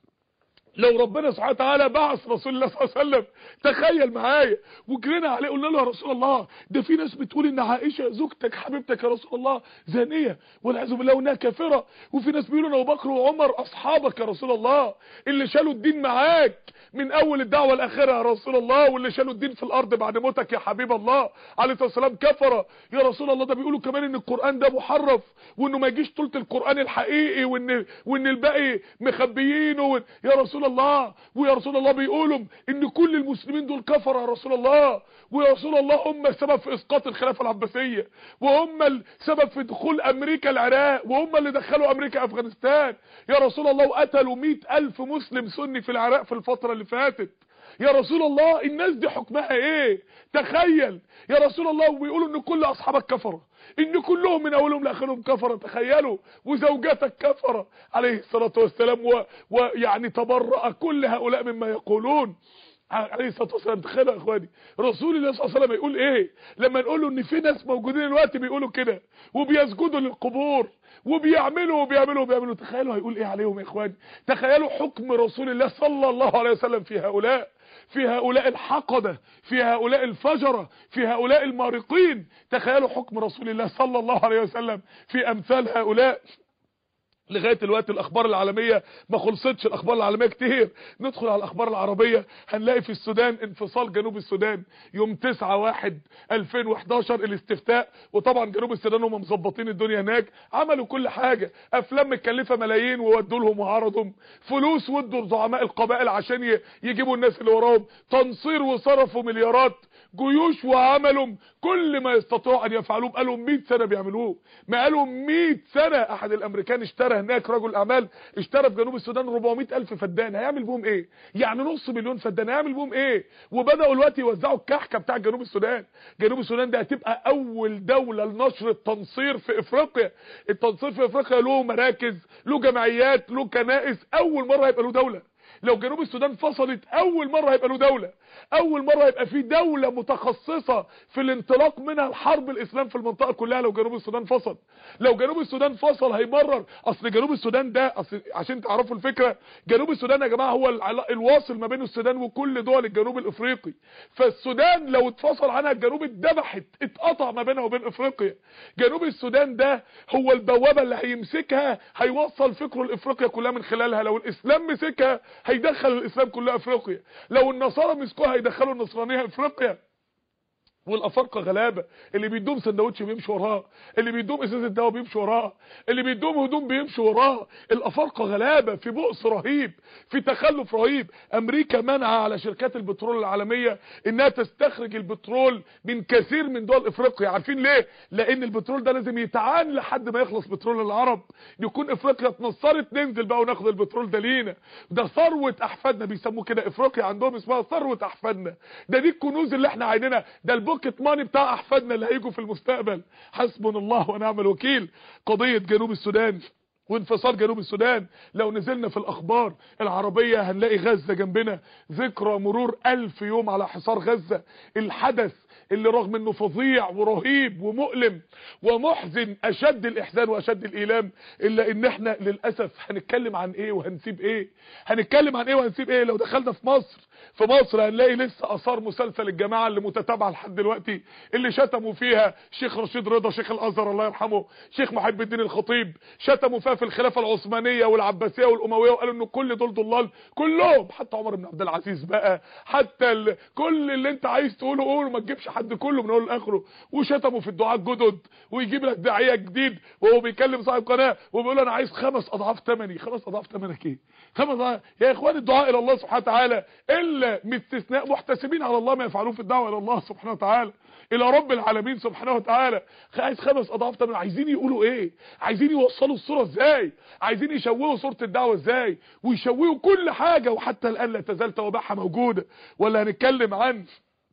لو ربنا سبحانه وتعالى بعث رسول الله صلى الله عليه وسلم تخيل معايا وجرينا عليه قلنا له يا رسول الله ده في ناس بتقول ان عائشه زوجتك حبيبتك يا رسول الله زانيه والعياذ بالله وانها كافره وفي ناس بيقولوا ان ابو بكر وعمر اصحابك يا رسول الله اللي شالوا الدين معاك من اول الدعوه لاخرها يا رسول الله واللي شالوا الدين في الارض بعد موتك يا حبيب الله عليه الصلاه والسلام كفره يا رسول الله ده بيقولوا كمان ان القران ده محرف وانه ما يجيش طولة القران الحقيقي وان وان الباقي مخبيينه يا رسول الله ويا رسول الله بيقولوا ان كل المسلمين دول كفر يا رسول الله ويا رسول الله هم السبب في اسقاط الخلافه العباسيه وهم السبب في دخول امريكا العراق وهم اللي دخلوا امريكا افغانستان يا رسول الله وقتلوا مئة الف مسلم سني في العراق في الفتره اللي فاتت يا رسول الله الناس دي حكمها ايه تخيل يا رسول الله وبيقولوا ان كل اصحابك كفره ان كلهم من اولهم لاخرهم كفره تخيلوا وزوجاتك كفره عليه الصلاه والسلام ويعني تبرأ كل هؤلاء مما يقولون عليه الصلاه والسلام تخيلوا يا اخواني رسول الله صلى الله عليه وسلم يقول ايه لما نقول له ان في ناس موجودين دلوقتي بيقولوا كده وبيسجدوا للقبور وبيعملوا وبيعملوا وبيعملوا تخيلوا هيقول ايه عليهم يا اخواني تخيلوا حكم رسول الله صلى الله عليه وسلم في هؤلاء في هؤلاء الحقدة في هؤلاء الفجرة في هؤلاء المارقين تخيلوا حكم رسول الله صلى الله عليه وسلم في امثال هؤلاء لغايه الوقت الاخبار العالميه ما خلصتش الاخبار العالميه كتير ندخل على الاخبار العربيه هنلاقي في السودان انفصال جنوب السودان يوم 9 1 2011 الاستفتاء وطبعا جنوب السودان هم مظبطين الدنيا هناك عملوا كل حاجه افلام متكلفه ملايين وودوا لهم وعرضهم فلوس ودوا لزعماء القبائل عشان يجيبوا الناس اللي وراهم تنصير وصرفوا مليارات جيوش وعملوا كل ما يستطيعوا ان يفعلوه بقالهم 100 سنه بيعملوه ما قالوا 100 سنه احد الامريكان اشترى هناك رجل اعمال اشترى في جنوب السودان 400 الف فدان هيعمل بهم ايه يعني نص مليون فدان هيعمل بهم ايه وبداوا دلوقتي يوزعوا الكحكه بتاع جنوب السودان جنوب السودان ده هتبقى اول دوله لنشر التنصير في افريقيا التنصير في افريقيا له مراكز له جمعيات له كنائس اول مره هيبقى له دوله لو جنوب السودان فصلت اول مره هيبقى له دوله اول مره هيبقى في دوله متخصصه في الانطلاق منها الحرب الاسلام في المنطقه كلها لو جنوب السودان فصل لو جنوب السودان فصل هيمرر اصل جنوب السودان ده اصل عشان تعرفوا الفكره جنوب السودان يا جماعه هو العلا- الواصل ما بين السودان وكل دول الجنوب الافريقي فالسودان لو اتفصل عنها الجنوب اتذبحت اتقطع ما بينها وبين افريقيا جنوب السودان ده هو البوابه اللي هيمسكها هيوصل فكره لافريقيا كلها من خلالها لو الاسلام مسكها هيدخل الاسلام كلها افريقيا لو النصارى مسكوها هيدخلوا النصرانيه افريقيا والافارقه غلابه اللي بيدوم سندوتش بيمشي وراه اللي بيدوم ازازه دواء بيمشي وراه اللي بيدوم هدوم بيمشي وراه الافارقه غلابه في بؤس رهيب في تخلف رهيب امريكا منع على شركات البترول العالميه انها تستخرج البترول من كثير من دول افريقيا عارفين ليه لان البترول ده لازم يتعان لحد ما يخلص بترول العرب يكون افريقيا اتنصرت ننزل بقى وناخد البترول ده لينا ده ثروه احفادنا بيسموه كده افريقيا عندهم اسمها ثروه احفادنا ده دي الكنوز اللي احنا عاينينها ده البوكيت ماني بتاع احفادنا اللي هيجوا في المستقبل حسبنا الله ونعم الوكيل قضيه جنوب السودان وانفصال جنوب السودان لو نزلنا في الاخبار العربية هنلاقي غزة جنبنا ذكرى مرور الف يوم على حصار غزة الحدث اللي رغم انه فظيع ورهيب ومؤلم ومحزن اشد الاحزان واشد الايلام الا ان احنا للاسف هنتكلم عن ايه وهنسيب ايه هنتكلم عن ايه وهنسيب ايه لو دخلنا في مصر في مصر هنلاقي لسه اثار مسلسل الجماعه اللي متتابعه لحد دلوقتي اللي شتموا فيها شيخ رشيد رضا شيخ الازهر الله يرحمه شيخ محب الدين الخطيب شتموا فيها في الخلافه العثمانيه والعباسيه والامويه وقالوا ان كل دول ضلال كلهم حتى عمر بن عبد العزيز بقى حتى ال... كل اللي انت عايز تقوله قوله ما تجيبش حد كله من اول لاخره وشتموا في الدعاء الجدد ويجيب لك داعيه جديد وهو بيكلم صاحب قناه وبيقول انا عايز خمس اضعاف ثمني خمس اضعاف ثمنك ايه خمس أضعاف. يا اخوان الدعاء الى الله سبحانه وتعالى الا باستثناء محتسبين على الله ما يفعلون في الدعوه الى الله سبحانه وتعالى الى رب العالمين سبحانه وتعالى عايز خمس اضعاف ثمن عايزين يقولوا ايه عايزين يوصلوا الصوره ازاي عايزين يشوهوا صوره الدعوه ازاي ويشوهوا كل حاجه وحتى الان لا تزال توابعها موجوده ولا هنتكلم عن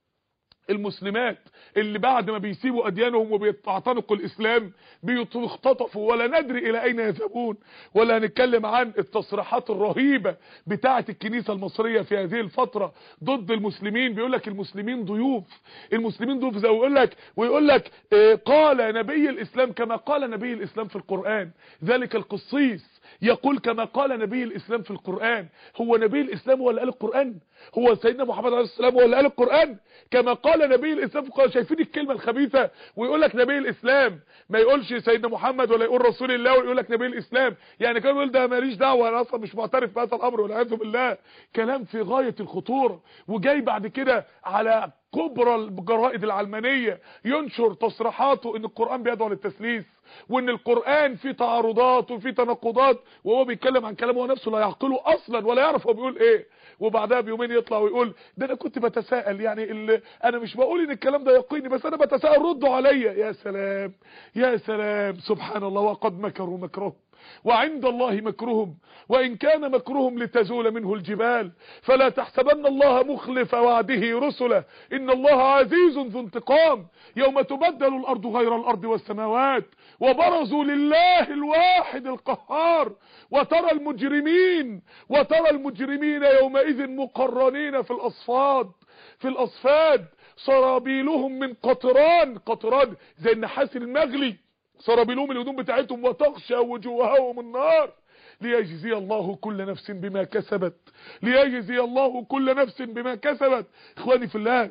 المسلمات اللي بعد ما بيسيبوا اديانهم وبيعتنقوا الاسلام بيختطفوا ولا ندري الى اين يذهبون ولا هنتكلم عن التصريحات الرهيبه بتاعه الكنيسه المصريه في هذه الفتره ضد المسلمين بيقول لك المسلمين ضيوف المسلمين ضيوف زي ويقول لك ويقول لك آه، قال نبي الاسلام كما قال نبي الاسلام في القران ذلك القصيص يقول كما قال نبي الاسلام في القرآن هو نبي الاسلام هو اللي قال القرآن هو سيدنا محمد عليه السلام هو اللي قال القرآن كما قال نبي الاسلام في القرآن شايفين الكلمة الخبيثة ويقول لك نبي الاسلام ما يقولش سيدنا محمد ولا يقول رسول الله ويقول لك نبي الاسلام يعني كان يقول ده ماليش دعوه انا اصلا مش معترف بهذا الامر والعياذ بالله كلام في غايه الخطوره وجاي بعد كده على كبرى الجرائد العلمانيه ينشر تصريحاته ان القرآن بيدعو للتثليث وان القرآن فيه تعارضات وفيه تناقضات وهو بيتكلم عن كلامه هو نفسه لا يعقله اصلا ولا يعرف هو بيقول ايه وبعدها بيومين يطلع ويقول ده انا كنت بتساءل يعني اللي انا مش بقول ان الكلام ده يقيني بس انا بتساءل ردوا عليا يا سلام يا سلام سبحان الله وقد مكروا مكرهم وعند الله مكرهم وإن كان مكرهم لتزول منه الجبال فلا تحسبن الله مخلف وعده رسله إن الله عزيز ذو انتقام يوم تبدل الأرض غير الأرض والسماوات وبرزوا لله الواحد القهار وترى المجرمين وترى المجرمين يومئذ مقرنين في الأصفاد في الأصفاد سرابيلهم من قطران قطران زي النحاس المغلي سرابيلهم الهدوم بتاعتهم وتغشى وجوههم النار ليجزي الله كل نفس بما كسبت ليجزي الله كل نفس بما كسبت اخواني في الله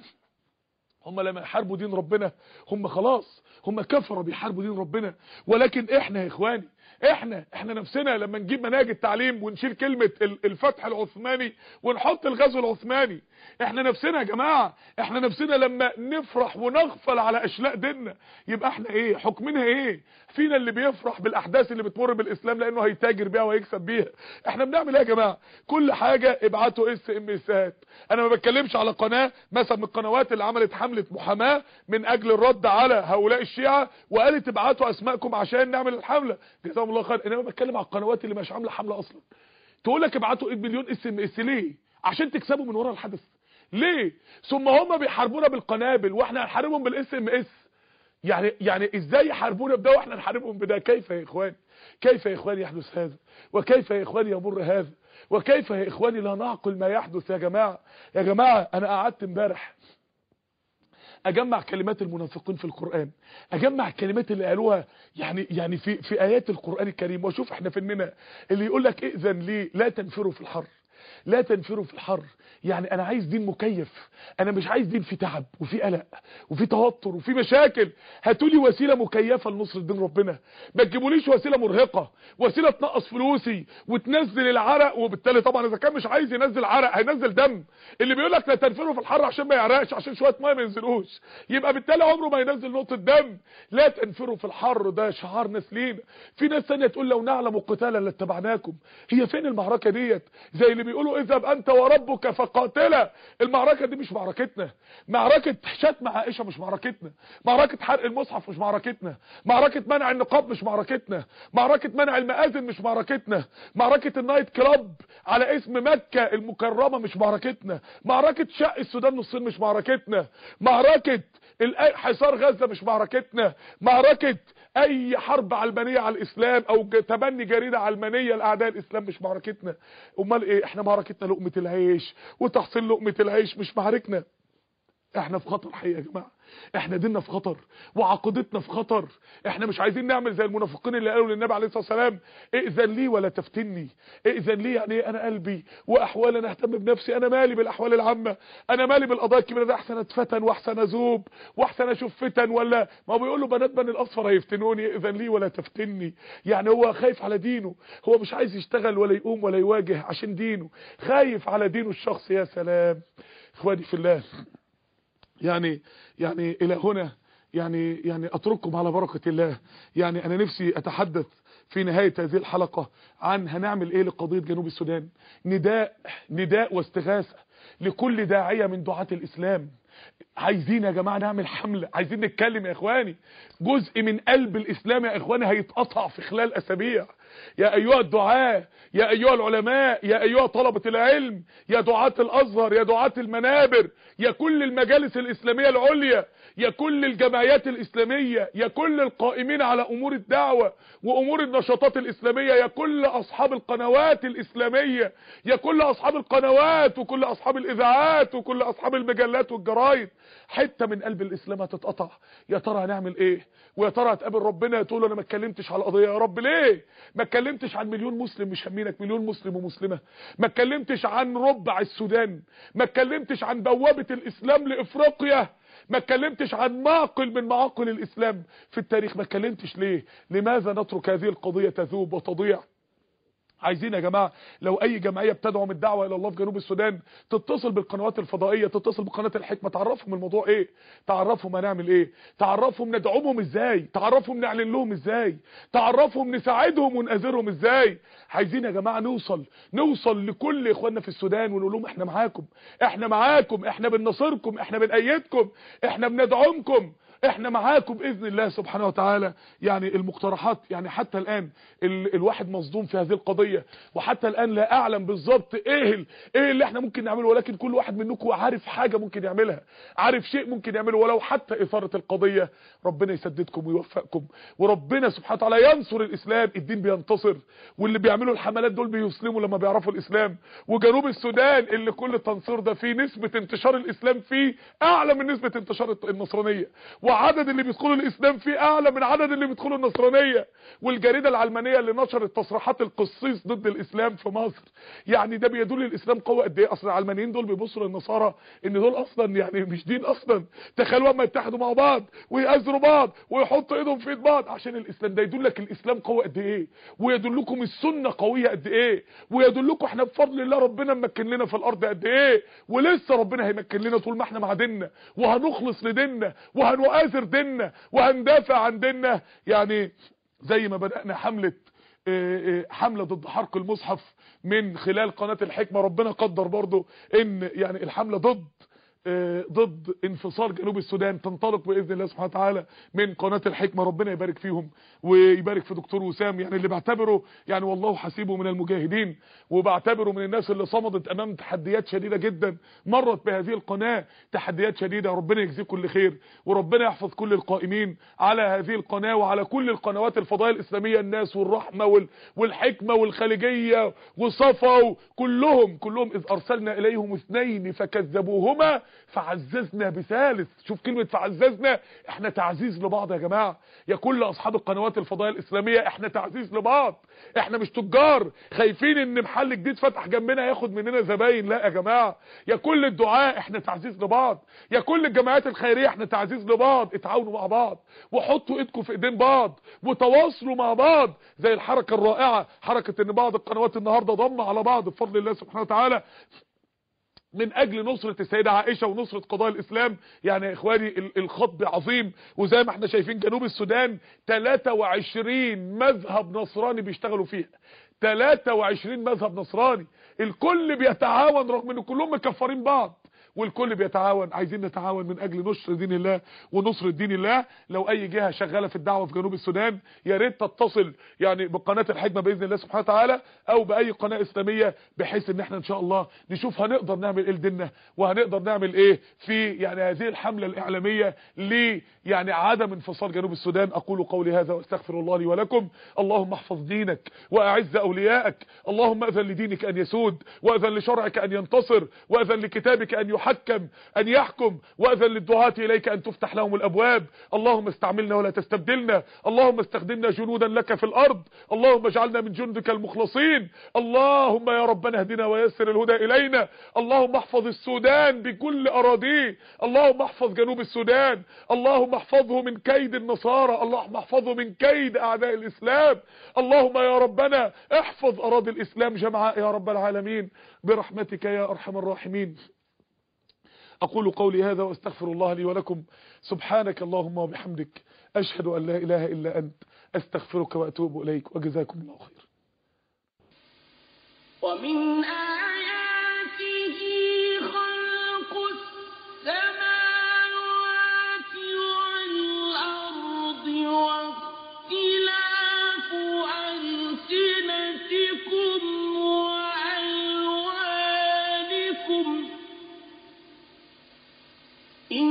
هم لما يحاربوا دين ربنا هم خلاص هم كفروا بيحاربوا دين ربنا ولكن احنا يا اخواني احنا احنا نفسنا لما نجيب مناهج التعليم ونشيل كلمة الفتح العثماني ونحط الغزو العثماني احنا نفسنا يا جماعة احنا نفسنا لما نفرح ونغفل على اشلاء ديننا يبقى احنا ايه حكمنا ايه فينا اللي بيفرح بالاحداث اللي بتمر بالاسلام لانه هيتاجر بيها وهيكسب بيها احنا بنعمل ايه يا جماعة كل حاجة ابعتوا اس ام اسات انا ما بتكلمش على قناة مثلا من القنوات اللي عملت حملة محاماة من اجل الرد على هؤلاء الشيعة وقالت ابعتوا اسماءكم عشان نعمل الحملة جزاهم الله خير انما بتكلم على القنوات اللي مش عامله حمله اصلا تقول لك ابعتوا مليون اس ام اس ليه عشان تكسبوا من ورا الحدث ليه ثم هم بيحاربونا بالقنابل واحنا هنحاربهم بالاس ام اس يعني يعني ازاي يحاربونا بده واحنا نحاربهم بده كيف يا اخواني كيف يا اخواني يحدث هذا وكيف يا اخواني يمر هذا وكيف يا اخواني لا نعقل ما يحدث يا جماعه يا جماعه انا قعدت امبارح اجمع كلمات المنافقين في القرآن اجمع الكلمات اللي قالوها يعني يعني في في ايات القرآن الكريم واشوف احنا فيننا اللي يقول لك ائذن لي لا تنفروا في الحر لا تنفروا في الحر يعني انا عايز دين مكيف انا مش عايز دين في تعب وفي قلق وفي توتر وفي مشاكل هاتوا لي وسيله مكيفه لنصر دين ربنا ما تجيبوليش وسيله مرهقه وسيله تنقص فلوسي وتنزل العرق وبالتالي طبعا اذا كان مش عايز ينزل عرق هينزل دم اللي بيقول لك لا تنفروا في الحر عشان ما يعرقش عشان شويه ميه ما ينزلوش يبقى بالتالي عمره ما ينزل نقطه دم لا تنفروا في الحر ده شعار ناس لينا في ناس ثانيه تقول لو نعلم قتالا لاتبعناكم هي فين المعركه ديت زي اللي بيقولوا اذهب انت وربك فقاتلا المعركه دي مش معركتنا معركه شتم عائشه مش معركتنا معركه حرق المصحف مش معركتنا معركه منع النقاب مش معركتنا معركه منع المآذن مش معركتنا معركه النايت كلاب على اسم مكه المكرمه مش معركتنا معركه شق السودان نصين مش معركتنا معركه حصار غزه مش معركتنا معركه اي حرب علمانيه على الاسلام او تبني جريده علمانيه لاعداء الاسلام مش معركتنا امال ايه احنا معركتنا لقمه العيش وتحصيل لقمه العيش مش معاركنا احنا في خطر حقيقه يا جماعه احنا ديننا في خطر وعقيدتنا في خطر احنا مش عايزين نعمل زي المنافقين اللي قالوا للنبي عليه الصلاه والسلام ائذن لي ولا تفتني ائذن لي يعني ايه انا قلبي واحوال انا اهتم بنفسي انا مالي بالاحوال العامه انا مالي بالقضايا الكبيره ده احسن اتفتن واحسن اذوب واحسن اشوف فتن ولا ما هو بيقول له بنات بني الاصفر هيفتنوني ائذن لي ولا تفتني يعني هو خايف على دينه هو مش عايز يشتغل ولا يقوم ولا يواجه عشان دينه خايف على دينه الشخصي يا سلام اخواني في الله يعني يعني الى هنا يعني يعني اترككم على بركة الله يعني انا نفسي اتحدث في نهاية هذه الحلقة عن هنعمل ايه لقضية جنوب السودان نداء نداء واستغاثة لكل داعية من دعاة الاسلام عايزين يا جماعة نعمل حملة عايزين نتكلم يا اخواني جزء من قلب الاسلام يا اخواني هيتقطع في خلال اسابيع يا ايها الدعاة يا ايها العلماء يا ايها طلبة العلم يا دعاة الازهر يا دعاة المنابر يا كل المجالس الاسلامية العليا يا كل الجمعيات الاسلامية يا كل القائمين على امور الدعوة وامور النشاطات الاسلامية يا كل اصحاب القنوات الاسلامية يا كل اصحاب القنوات وكل اصحاب الاذاعات وكل اصحاب المجلات والجرايد حتة من قلب الاسلام هتتقطع يا ترى هنعمل ايه ويا ترى هتقابل ربنا تقول انا ما اتكلمتش على قضيه يا رب ليه ما اتكلمتش عن مليون مسلم مش همينك مليون مسلم ومسلمه ما اتكلمتش عن ربع السودان ما اتكلمتش عن بوابه الاسلام لافريقيا ما اتكلمتش عن معقل من معاقل الاسلام في التاريخ ما اتكلمتش ليه لماذا نترك هذه القضيه تذوب وتضيع عايزين يا جماعة لو اي جمعية بتدعم الدعوة الى الله في جنوب السودان تتصل بالقنوات الفضائية تتصل بقناة الحكمة تعرفهم الموضوع ايه تعرفهم هنعمل ايه تعرفهم ندعمهم ازاي تعرفهم نعلن لهم ازاي تعرفهم نساعدهم ونأذرهم ازاي عايزين يا جماعة نوصل نوصل لكل اخواننا في السودان ونقول لهم احنا معاكم احنا معاكم احنا بننصركم احنا بنأيدكم احنا بندعمكم احنا معاكم باذن الله سبحانه وتعالى يعني المقترحات يعني حتى الان ال الواحد مصدوم في هذه القضيه وحتى الان لا اعلم بالظبط ايه ال ايه اللي احنا ممكن نعمله ولكن كل واحد منكم عارف حاجه ممكن يعملها عارف شيء ممكن يعمله ولو حتى اثاره القضيه ربنا يسددكم ويوفقكم وربنا سبحانه وتعالى ينصر الاسلام الدين بينتصر واللي بيعملوا الحملات دول بيسلموا لما بيعرفوا الاسلام وجنوب السودان اللي كل التنصير ده فيه نسبه انتشار الاسلام فيه اعلى من نسبه انتشار النصرانيه وعدد اللي بيدخلوا الاسلام فيه اعلى من عدد اللي بيدخلوا النصرانيه والجريده العلمانيه اللي نشرت تصريحات القصيص ضد الاسلام في مصر يعني ده بيدل الاسلام قوي قد ايه اصل العلمانيين دول بيبصوا للنصارى ان دول اصلا يعني مش دين اصلا تخيلوا اما يتحدوا مع بعض ويأزروا بعض ويحطوا ايدهم في ايد بعض عشان الاسلام ده يدلك الاسلام قوي قد ايه ويدلكم السنه قويه قد ايه ويدلكم احنا بفضل الله ربنا ممكن لنا في الارض قد ايه ولسه ربنا هيمكن لنا طول ما احنا مع ديننا وهنخلص لديننا وهنؤازر ديننا وهندافع عن ديننا يعني زي ما بدأنا حملة حملة ضد حرق المصحف من خلال قناة الحكمة ربنا قدر برضو ان يعني الحملة ضد آه، ضد انفصال جنوب السودان تنطلق باذن الله سبحانه وتعالى من قناه الحكمه ربنا يبارك فيهم ويبارك في دكتور وسام يعني اللي بعتبره يعني والله حسيبه من المجاهدين وبعتبره من الناس اللي صمدت امام تحديات شديده جدا مرت بهذه القناه تحديات شديده ربنا يجزيه كل خير وربنا يحفظ كل القائمين على هذه القناه وعلى كل القنوات الفضائيه الاسلاميه الناس والرحمه وال- والحكمه والخليجيه وصفا كلهم كلهم اذ ارسلنا اليهم اثنين فكذبوهما فعززنا بثالث شوف كلمه فعززنا احنا تعزيز لبعض يا جماعه يا كل اصحاب القنوات الفضائيه الاسلاميه احنا تعزيز لبعض احنا مش تجار خايفين ان محل جديد فتح جنبنا ياخد مننا زباين لا يا جماعه يا كل الدعاء احنا تعزيز لبعض يا كل الجمعيات الخيريه احنا تعزيز لبعض اتعاونوا مع بعض وحطوا ايدكم في ايدين بعض وتواصلوا مع بعض زي الحركه الرائعه حركه ان بعض القنوات النهارده ضم على بعض بفضل الله سبحانه وتعالى من اجل نصرة السيدة عائشة ونصرة قضاء الاسلام يعني يا اخواني ال- الخطب عظيم وزي ما احنا شايفين جنوب السودان 23 مذهب نصراني بيشتغلوا فيها 23 مذهب نصراني الكل بيتعاون رغم ان كلهم مكفرين بعض والكل بيتعاون عايزين نتعاون من اجل نشر دين الله ونصر دين الله لو اي جهه شغاله في الدعوه في جنوب السودان يا ريت تتصل يعني بقناه الحكمه باذن الله سبحانه وتعالى او باي قناه اسلاميه بحيث ان احنا ان شاء الله نشوف هنقدر نعمل ايه لديننا وهنقدر نعمل ايه في يعني هذه الحمله الاعلاميه ل يعني عدم انفصال جنوب السودان اقول قولي هذا واستغفر الله لي ولكم اللهم احفظ دينك واعز اوليائك اللهم اذن لدينك ان يسود واذن لشرعك ان ينتصر واذن لكتابك ان يحكم ان يحكم واذن للدعاة اليك ان تفتح لهم الابواب اللهم استعملنا ولا تستبدلنا اللهم استخدمنا جنودا لك في الارض اللهم اجعلنا من جندك المخلصين اللهم يا ربنا اهدنا ويسر الهدى الينا اللهم احفظ السودان بكل اراضيه اللهم احفظ جنوب السودان اللهم احفظه من كيد النصارى اللهم احفظه من كيد اعداء الاسلام اللهم يا ربنا احفظ اراضي الاسلام جمعاء يا رب العالمين برحمتك يا ارحم الراحمين أقول قولي هذا وأستغفر الله لي ولكم سبحانك اللهم وبحمدك أشهد أن لا إله إلا أنت أستغفرك وأتوب إليك وجزاكم الله خير ومن آياته